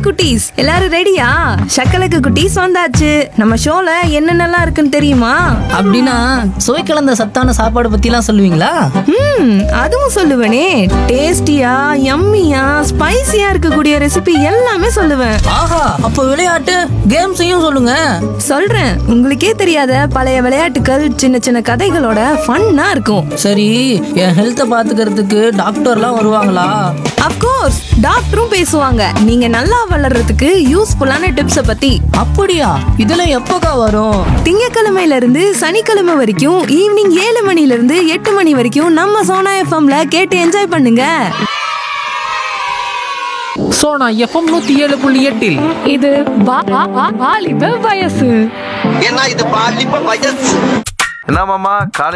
குட்டீஸ் எல்லாரும் ரெடியா சக்கலக்கு குட்டீஸ் வந்தாச்சு நம்ம ஷோல என்னென்னலாம் இருக்குன்னு தெரியுமா அப்படின்னா சுவை கலந்த சத்தான சாப்பாடு பத்திலாம் சொல்லுவீங்களா ம் அதுவும் சொல்லுவேனே டேஸ்டியா யம்மியா ஸ்பைசியா இருக்கக்கூடிய ரெசிபி எல்லாமே சொல்லுவேன் ஆஹா அப்போ விளையாட்டு கேம்ஸையும் சொல்லுங்க சொல்றேன் உங்களுக்கே தெரியாத பழைய விளையாட்டுகள் சின்ன சின்ன கதைகளோட ஃபன்னா இருக்கும் சரி என் ஹெல்த்தை பாத்துக்கிறதுக்கு டாக்டர்லாம் வருவாங்களா அப்கோர்ஸ் டாக்டரும் பேசுவாங்க நீங்க நல்லா வளர்றதுக்கு யூஸ்ஃபுல்லான டிப்ஸ பத்தி அப்படியா இதெல்லாம் எப்போக்கா வரும் திங்கக்கிழமையில இருந்து சனிக்கிழமை வரைக்கும் ஈவினிங் ஏழு மணில இருந்து எட்டு மணி வரைக்கும் நம்ம சோனா எஃப்எம்ல கேட்டு என்ஜாய் பண்ணுங்க சோனா எஃப்எம் நூத்தி ஏழு புள்ளி எட்டில் இது வா- வா- வா- வாலிப வயசு ஏன்னா இது பாலிப்ப வயசு என்ன மாமா காலை